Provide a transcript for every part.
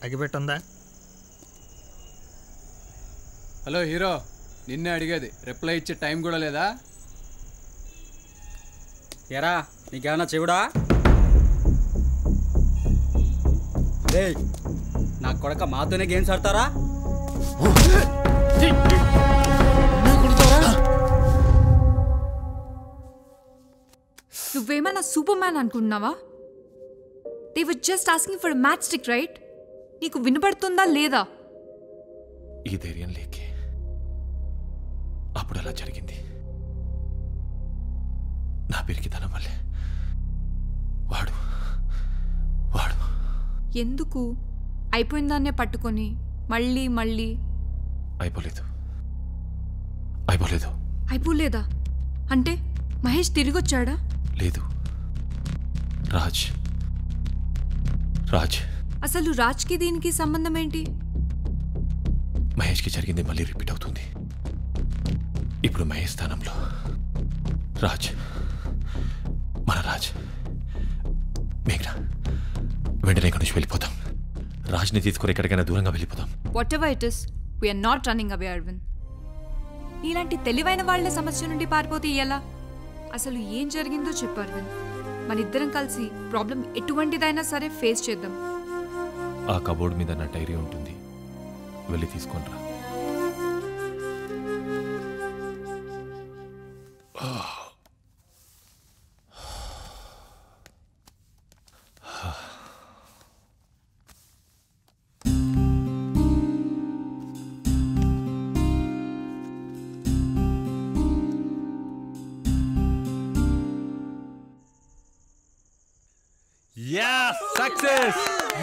అగిపెట్టుందా hello hero నిన్నే అడిగేది reply ఇచ్చే టైం కూడా లేదా ఎరా నీకేమన్నా చెవుడా రే నా కొడక మాతోనే గేమ్స్ ఆడతారా నువ్వేమైనా సూపర్ మ్యాన్ అనుకుంటున్నావా they were just asking for matchstick right నీకు వినపడుతుందా లేదా ఈ ధైర్యం లేకే అప్పుడు అలా జరిగింది నా పిరికితనం వల్లే వాడు వాడు ఎందుకు అయిపోయిందాన్నే పట్టుకొని మళ్ళీ మళ్ళీ అయిపోలేదు అయిపోలేదు అయిపోలేదా అంటే మహేష్ తిరిగి వచ్చాడా లేదు రాజ్ రాజ్ అసలు రాజ్కి దీనికి సంబంధం ఏంటి మహేష్కి జరిగింది మళ్ళీ రిపీట్ అవుతుంది ఇప్పుడు మహేష్ స్థానంలో రాజ్ మన రాజ్ మేఘ్నా వెంటనే ఇక్కడి నుంచి వెళ్ళిపోతాం రాజ్ని తీసుకుని ఎక్కడికైనా దూరంగా వెళ్ళిపోతాం whatever it is we're not running away Aravind నీలాంటి తెలివైన వాళ్ళ సమస్య నుండి పారిపోతే ఎలా అసలు ఏం జరిగిందో చెప్పు అరవింద్ మన ఇద్దరం కలిసి ప్రాబ్లం ఎటువంటిదైనా సరే ఫేస్ చేద్దాం ఆ కబోర్డ్ మీద నా డైరీ ఉంటుంది వెళ్ళి తీసుకొని రా సక్సెస్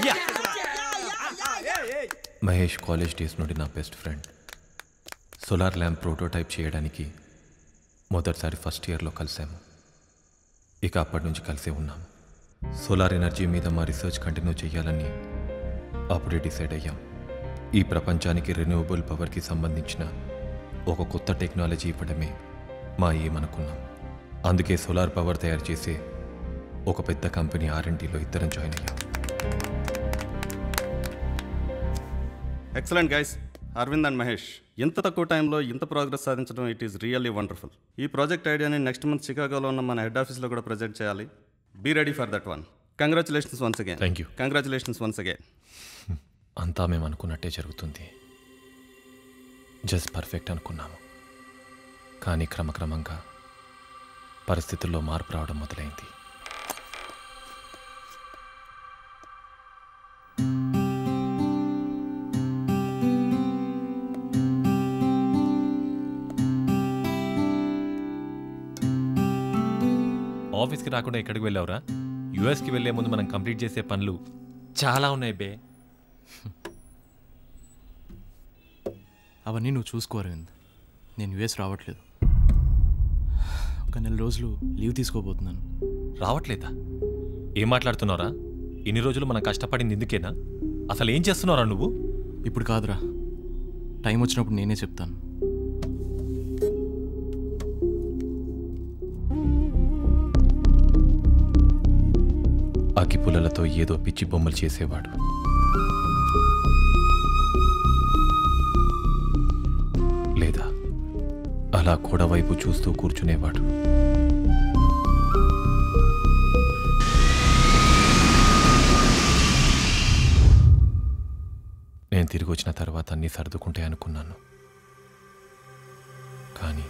మహేష్ కాలేజ్ డేస్ నుండి నా best friend solar lamp prototype చేయడానికి మొదటిసారి ఫస్ట్ ఇయర్లో కలిసాము ఇక అప్పటి నుంచి కలిసే ఉన్నాం సోలార్ ఎనర్జీ మీద మా రీసెర్చ్ కంటిన్యూ చేయాలని అప్పుడే డిసైడ్ అయ్యాం ఈ ప్రపంచానికి రెన్యూవబుల్ పవర్కి సంబంధించిన ఒక కొత్త టెక్నాలజీ ఇవ్వడమే మా ఏమనుకున్నాం అందుకే సోలార్ పవర్ తయారు చేసే ఒక పెద్ద కంపెనీ ఆర్ఎన్టీలో ఇద్దరం జాయిన్ అయ్యాం excellent guys Aravind and Mahesh ఇంత తక్కువ టైంలో ఇంత ప్రోగ్రెస్ సాధించడం ఇట్ ఈస్ రియల్లీ వండర్ఫుల్ ఈ ప్రాజెక్ట్ ఐడియాని నెక్స్ట్ మంత్ చికాగోలో ఉన్న మన హెడ్ ఆఫీస్లో కూడా ప్రజెంట్ చేయాలి be ready for that one congratulations once again Thank you. Congratulations once again అంతా మేము అనుకున్నట్టే జరుగుతుంది జస్ట్ పర్ఫెక్ట్ అనుకున్నాము కానీ క్రమక్రమంగా పరిస్థితుల్లో మార్పు రావడం మొదలైంది ఆఫీస్కి రాకుండా ఎక్కడికి వెళ్ళావురా యుఎస్కి వెళ్ళే ముందు మనం కంప్లీట్ చేసే పనులు చాలా ఉన్నాయి బే అవన్నీ నువ్వు చూసుకో అరవింద్ నేను యుఎస్ రావట్లేదు ఒక నెల రోజులు లీవ్ తీసుకోబోతున్నాను రావట్లేదా ఏం మాట్లాడుతున్నారా ఇన్ని రోజులు మనం కష్టపడింది ఎందుకేనా అసలు ఏం చేస్తున్నారా నువ్వు ఇప్పుడు కాదురా టైం వచ్చినప్పుడు నేనే చెప్తాను అగ్గిపుల్లలతో ఏదో పిచ్చి బొమ్మలు చేసేవాడు లేదా అలా కూడా వైపు చూస్తూ కూర్చునేవాడు నేను తిరిగి వచ్చిన తర్వాత అన్నీ సర్దుకుంటే అనుకున్నాను కానీ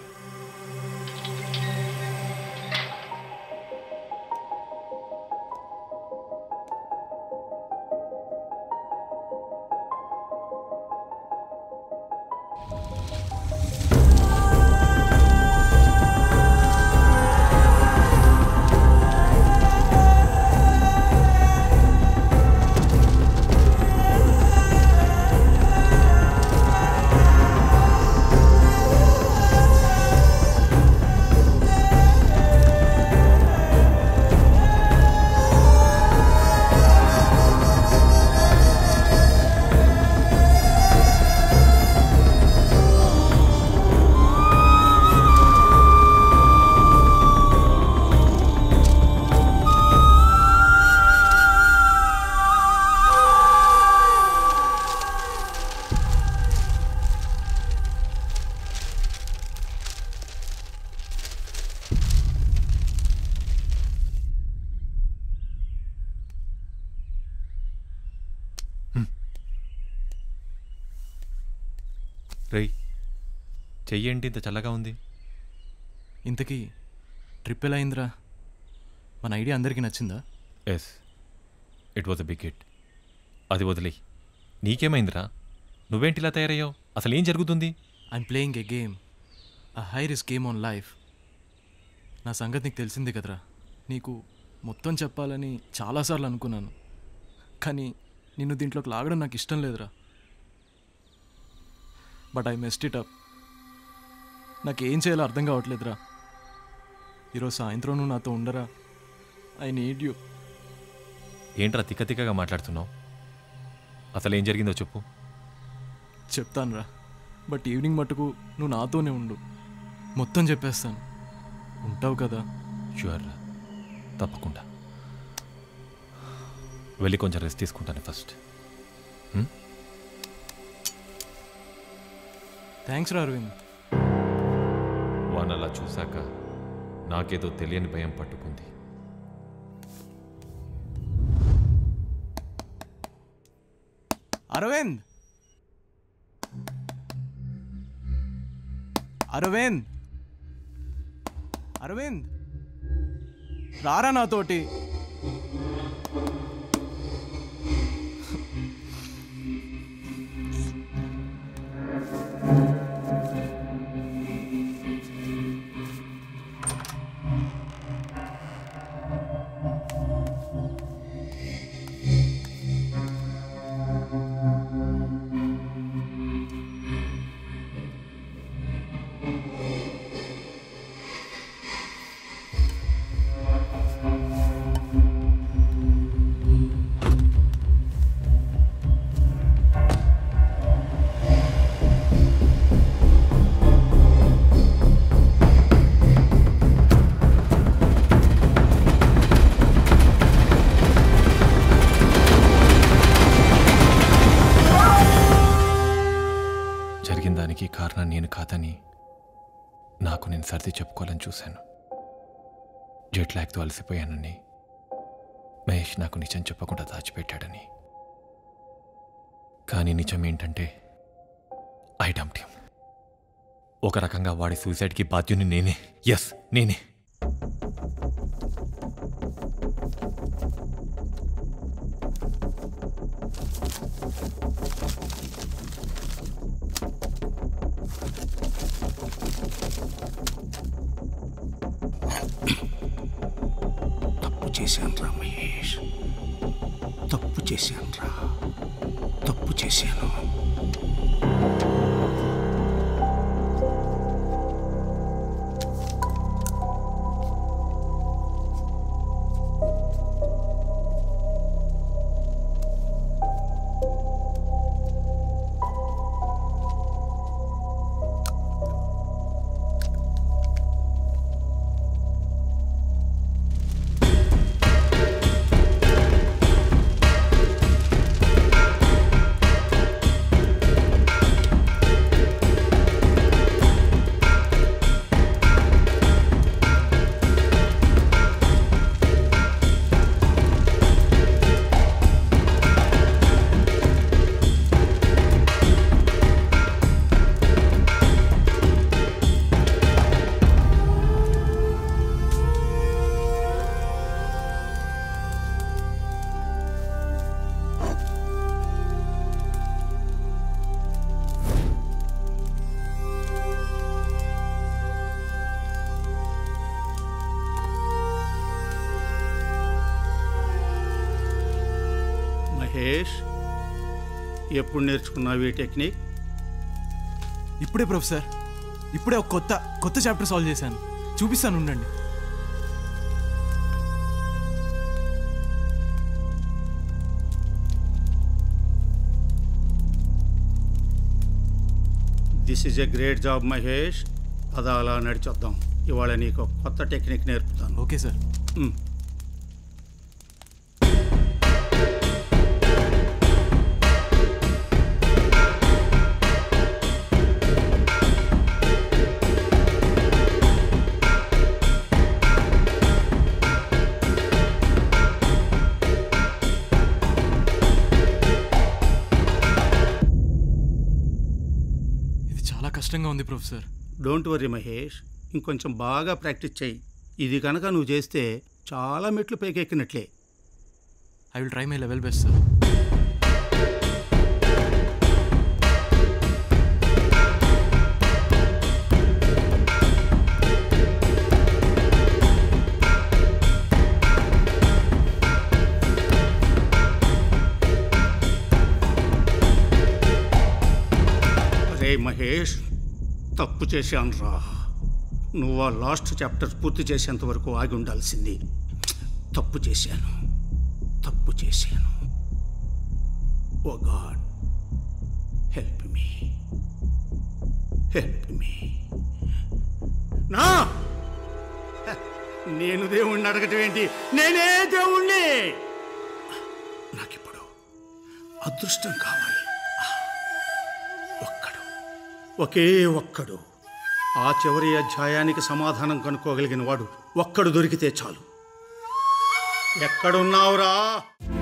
ఆ చెయ్యేంటి ఇంత చల్లగా ఉంది ఇంతకీ ట్రిప్ ఎలా అయిందిరా మన ఐడియా అందరికీ నచ్చిందా yes it was a big hit అది వదిలే నీకేమైందిరా నువ్వేంటి ఇలా తయారయ్యావు అసలు ఏం జరుగుతుంది I'm playing a game a high risk game on life నా సంగతి నీకు తెలిసిందే కదరా నీకు మొత్తం చెప్పాలని చాలాసార్లు అనుకున్నాను కానీ నిన్ను దీంట్లోకి లాగడం నాకు ఇష్టం లేదురా but I messed it up నాకు ఏం చేయాలో అర్థం కావట్లేదురా ఈరోజు సాయంత్రం నువ్వు నాతో ఉండరా ఐ నీడ్ యూ ఏంట్రా తిక్క తిక్కగా మాట్లాడుతున్నావు అసలు ఏం జరిగిందో చెప్పు చెప్తానురా బట్ ఈవినింగ్ మట్టుకు నువ్వు నాతోనే ఉండు మొత్తం చెప్పేస్తాను ఉంటావు కదా షూర్ రా తప్పకుండా వెళ్ళి కొంచెం రెస్ట్ తీసుకుంటాను ఫస్ట్ థ్యాంక్స్ రా అరవింద్ వాన్ అలా చూశాక నాకేదో తెలియని భయం పట్టుకుంది అరవింద్ అరవింద్ అరవింద్ రారా నాతోటి జరిగిన దానికి కారణం నేను కాదని నాకు నేను సర్ది చెప్పుకోవాలని చూశాను జెట్ ల్యాగ్తో అలసిపోయానని మహేష్ నాకు నిజం చెప్పకుండా దాచిపెట్టాడని కానీ నిజం ఏంటంటే ఐ డంప్డ్ హిమ్ ఒక రకంగా వాడి సూసైడ్కి బాధ్యుని నేనే ఎస్ నేనే తప్పు చేశాను రా మహేష్ తప్పు చేశాను రా తప్పు చేశాను మహేష్ ఎప్పుడు నేర్చుకున్నావు ఈ టెక్నిక్ ఇప్పుడే ప్రొఫెసర్ ఇప్పుడే ఒక కొత్త కొత్త చాప్టర్ సాల్వ్ చేశాను చూపిస్తాను ఉండండి this is a great job Mahesh పద అలా నడిచొద్దాం ఇవాళ నీకు ఒక కొత్త టెక్నిక్ నేర్పుతాను ఓకే సార్ మ్. ఇది చాలా కష్టంగా ఉంది ప్రొఫెసర్ డోంట్ వరీ మహేష్ ఇంకొంచెం బాగా ప్రాక్టీస్ చేయి ఇది కనుక నువ్వు చేస్తే చాలా మెట్లు పైకెక్కినట్లే I will try my level best sir రే మహేష్ తప్పు చేశాను రా నువ్వు ఆ లాస్ట్ చాప్టర్ పూర్తి చేసేంత వరకు ఆగి ఉండాల్సింది తప్పు చేశాను తప్పు చేశాను oh God help me help me నా హ, నేను దేవుణ్ణి అడగటం ఏంటి నేనే దేవుణ్ణి నాకిప్పుడు అదృష్టం కావాలి ఒక్కడు ఒకే ఒక్కడు ఆ చివరి అధ్యాయానికి సమాధానం కనుక్కోగలిగిన వాడు ఒక్కడు దొరికితే చాలు ఎక్కడున్నావురా